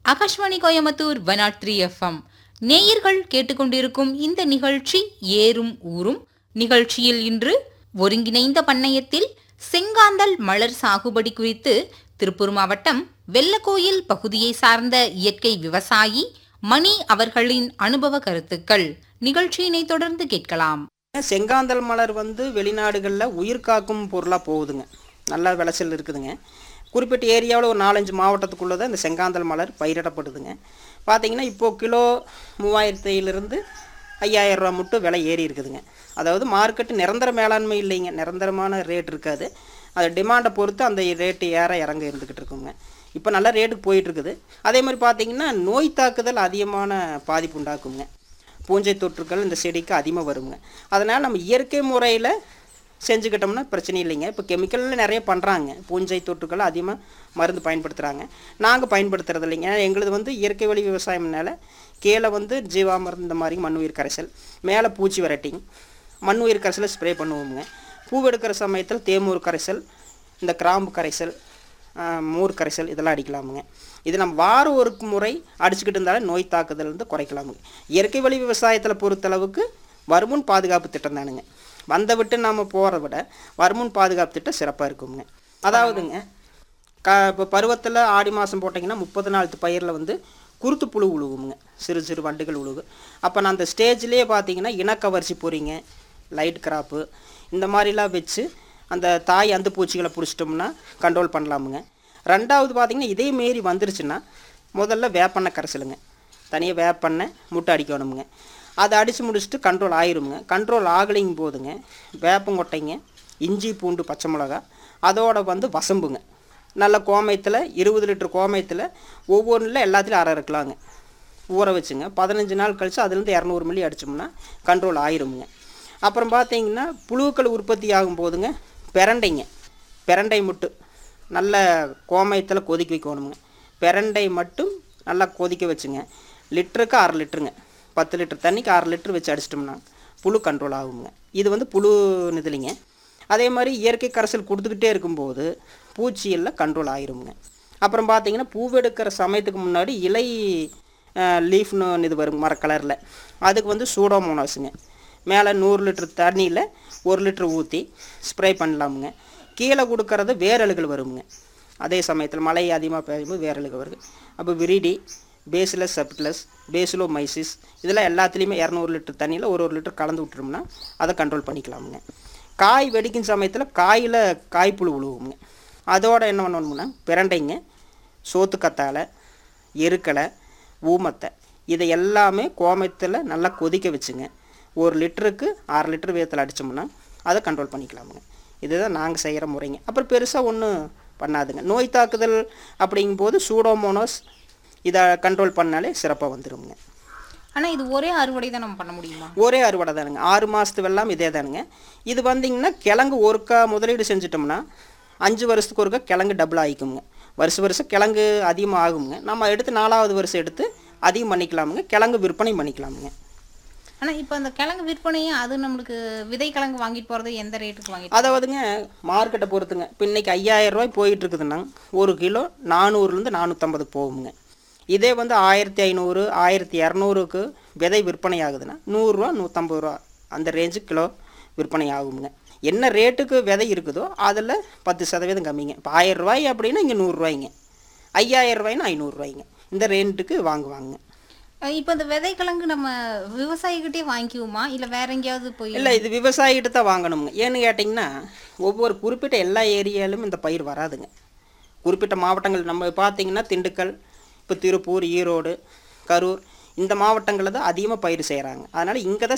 Akashvani Coimbatore one nought three FM நேயர்கள் கேட்டுக்கொண்டிருக்கும் இந்த நிகழ்ச்சி ஏறும் ஊரும் நிகழ்ச்சியில் இன்று ஒருங்கிணைந்த பண்ணையத்தில் செங்காந்தல் மலர் சாகுபடி குறித்து திருப்பூர் மாவட்டம் வெள்ளக்கோயில் பகுதியை சார்ந்த இயற்கை விவசாயி மணி அவர்களின் அனுபவ கருத்துக்கள் நிகழ்ச்சியினை தொடர்ந்து கேட்கலாம் செங்காந்தல் மலர் வந்து வெளிநாடுகளில் உயிர் காக்கும் பொருளாக போகுதுங்க நல்ல விளைச்சல் இருக்குதுங்க குறிப்பிட்ட ஏரியாவில் ஒரு நாலஞ்சு மாவட்டத்துக்குள்ளே தான் இந்த செங்காந்தல் மலர் பயிரிடப்படுதுங்க பார்த்தீங்கன்னா இப்போது கிலோ மூவாயிரத்திலிருந்து ஐயாயிரம் ரூபா மட்டும் விலை ஏறி இருக்குதுங்க அதாவது மார்க்கெட்டு நிரந்தர மேலாண்மை இல்லைங்க நிரந்தரமான ரேட் இருக்காது அது டிமாண்டை பொறுத்து அந்த ரேட்டு ஏற இறங்க இருந்துக்கிட்டு இருக்குங்க இப்போ நல்ல ரேட்டுக்கு போயிட்டு இருக்குது அதே மாதிரி பார்த்தீங்கன்னா நோய் தாக்குதல் அதிகமான பாதிப்பு உண்டாக்குங்க பூஞ்சை தொற்றுக்கள் இந்த செடிக்கு அதிகமாக வருங்க அதனால் நம்ம இயற்கை முறையில் செஞ்சுக்கிட்டோம்னா பிரச்சனை இல்லைங்க இப்போ கெமிக்கலில் நிறைய பண்ணுறாங்க பூஞ்சை தொற்றுக்கள் அதிகமாக மருந்து பயன்படுத்துகிறாங்க நாங்கள் பயன்படுத்துறது இல்லைங்க ஏன்னா எங்களுது வந்து இயற்கை வழி விவசாயம்னால கீழே வந்து ஜீவா மருந்து இந்த மாதிரி மண் உயிர் கரைசல் மேலே பூச்சி வெரைட்டிங் மண் உயிர் கரைசலை ஸ்ப்ரே பண்ணுவோமுங்க பூவெடுக்கிற சமயத்தில் தேமூர் கரைசல் இந்த கிராம்பு கரைசல் ஆஹ், மோர் கரைசல் இதெல்லாம் அடிக்கலாமுங்க இது நம்ம வாரம் ஒரு முறை அடிச்சுக்கிட்டு இருந்தாலே நோய் தாக்குதல் வந்து குறைக்கலாமுங்க இயற்கை வழி விவசாயத்தில் பொறுத்தளவுக்கு வருமுன் பாதுகாப்பு திட்டம் தானுங்க வந்த விட்டு நாம் போகிறத விட வருமுன் பாதுகாப்பு திட்டம் சிறப்பாக இருக்குங்க அதாவதுங்க க இப்போ பருவத்தில் ஆடி மாதம் போட்டிங்கன்னா முப்பது நாள் பயிரில் வந்து குருத்து புழு உழுவுங்க சிறு சிறு வண்டுகள் உழுவு அப்போ நான் அந்த ஸ்டேஜ்லேயே பார்த்தீங்கன்னா இனக்கவர்ச்சி பொறிங்க லைட் கிராப்பு இந்த மாதிரிலாம் வச்சு அந்த தாய் அந்த பூச்சிகளை பிடிச்சிட்டோம்னா கண்ட்ரோல் பண்ணலாமுங்க ரெண்டாவது பார்த்தீங்கன்னா இதே மாரி வந்துருச்சுன்னா முதல்ல வேப்பெண்ணெய் கரைசலுங்க தனியாக வேப்பெண்ணெய் முட்டை அடிக்கணுமுங்க அதை அடித்து முடிச்சுட்டு கண்ட்ரோல் ஆயிருமுங்க கண்ட்ரோல் ஆகலைங்க போதுங்க வேப்பங்கொட்டைங்க இஞ்சி பூண்டு பச்சை மிளகா அதோட வந்து வசம்புங்க நல்ல கோமயத்தில் இருபது லிட்டர் கோமயத்தில் ஒவ்வொன்றில் எல்லாத்துலையும் அரை இருக்கலாங்க ஊற வச்சுங்க பதினஞ்சு நாள் கழிச்சு அதுலேருந்து இரநூறு மில்லி அடித்தோம்னா கண்ட்ரோல் ஆயிருமுங்க அப்புறம் பார்த்தீங்கன்னா புழுக்கள் உற்பத்தி ஆகும் போதுங்க பிரண்டைங்க பிரண்டை முட்டு நல்ல கோமயத்தில் கொதிக்க வைக்கணுங்க பிரண்டை மட்டும் நல்லா கொதிக்க வச்சுங்க லிட்டருக்கு அரை லிட்டருங்க பத்து லிட்டர் தண்ணிக்கு அரை லிட்டர் வச்சு அடிச்சிட்டோம்னா புழு கண்ட்ரோல் ஆகுங்க இது வந்து புழு இதுலிங்க அதே மாதிரி இயற்கை கரைசல் கொடுத்துக்கிட்டே இருக்கும்போது பூச்சியெல்லாம் கண்ட்ரோல் ஆயிருமுங்க அப்புறம் பார்த்தீங்கன்னா பூவெடுக்கிற சமயத்துக்கு முன்னாடி இலை லீஃப்னு இது வரும் மர கலரில் அதுக்கு வந்து சூடோமோனாஸுங்க மேலே நூறு லிட்டர் தண்ணியில் ஒரு லிட்டர் ஊற்றி ஸ்ப்ரே பண்ணலாமுங்க கீழே கொடுக்கறது வேரலுகள் வருமுங்க அதே சமயத்தில் மழை அதிகமாக பெய்யும்போது வேரலுகள் வருது அப்போ விரிடி பேசிலஸ் செப்டிலஸ் பேசிலோ மைசிஸ் இதெல்லாம் எல்லாத்துலேயுமே இரநூறு லிட்டர் தண்ணியில் ஒரு ஒரு லிட்டர் கலந்து விட்டுரும்னா அதை கண்ட்ரோல் பண்ணிக்கலாமுங்க காய் வெடிக்கும் சமயத்தில் காயில் காய்ப்புழு விழுவுங்க அதோட என்ன பண்ணணும்னா பிரண்டைங்க சோத்துக்கத்தாழை எருக்கலை ஊமத்தை இதை எல்லாமே கோமயத்தில் நல்லா கொதிக்க வச்சுங்க ஒரு லிட்டருக்கு அரை லிட்டர் வீதத்தில் அடித்தோம்னா அதை கண்ட்ரோல் பண்ணிக்கலாமுங்க இதுதான் நாங்கள் செய்கிற முறைங்க அப்புறம் பெருசாக ஒன்றும் பண்ணாதுங்க நோய் தாக்குதல் அப்படிங்கும்போது சூடோமோனோஸ் இதை கண்ட்ரோல் பண்ணாலே சிறப்பாக வந்துடுங்க ஆனா இது ஒரே அறுவடை தான் நம்ம பண்ண முடியுமா ஒரே அறுவடை தானுங்க ஆறு மாதத்து வெள்ளாம் இதே தானுங்க இது வந்தீங்கன்னா கிழங்கு ஒருக்கா முதலீடு செஞ்சிட்டோம்னா அஞ்சு வருஷத்துக்கு ஒருக்கா கிழங்கு டபுள் ஆகிக்குங்க வருஷம் வருஷம் கிழங்கு அதிகமாக ஆகுங்க நம்ம எடுத்து நாலாவது வருஷம் எடுத்து அதிகம் பண்ணிக்கலாமுங்க கிழங்கு விற்பனை பண்ணிக்கலாமுங்க ஆனா இப்போ அந்த கிழங்கு விற்பனையே அது நம்மளுக்கு விதை கிழங்கு வாங்கிட்டு போறது எந்த ரேட்டுக்கு வாங்கிட்டு அதாவதுங்க மார்க்கெட்டை பொறுத்துங்க இப்போ இன்னைக்கு ஐயாயிரம் ரூபாய் போயிட்டு இருக்குதுன்னா ஒரு கிலோ நானூறுலேருந்து நானூற்றம்பது போகுங்க இதே வந்து ஆயிரத்தி ஐநூறு ஆயிரத்தி இரநூறுக்கு விதை விற்பனை ஆகுதுன்னா நூறுரூவா நூற்றம்பது ரூபா அந்த ரேஞ்சுக்கு கிலோ விற்பனை ஆகுங்க என்ன ரேட்டுக்கு விதை இருக்குதோ அதில் பத்து சதவீதம் கம்மிங்க இப்போ ஆயிரம் ரூபாய் அப்படின்னா இங்கே நூறுரூவாய்ங்க ஐயாயிரம் ரூபாய்னா ஐநூறுரூவாய்ங்க இந்த ரேட்டுக்கு வாங்குவாங்க அஹ் இப்போ இந்த விதை கிழங்கு நம்ம விவசாயிகிட்டே வாங்கிக்குவோமா இல்ல வேற எங்கேயாவது போய் இல்லை இது விவசாயிகிட்ட தான் வாங்கணுங்க ஏன்னு கேட்டிங்கன்னா ஒவ்வொரு குறிப்பிட்ட எல்லா ஏரியாலும் இந்த பயிர் வராதுங்க குறிப்பிட்ட மாவட்டங்கள் நம்ம பார்த்தீங்கன்னா திண்டுக்கல் இப்போ திருப்பூர் ஈரோடு கரூர் இந்த மாவட்டங்களில் தான் அதிகமாக பயிர் செய்கிறாங்க அதனால் இங்கே தான்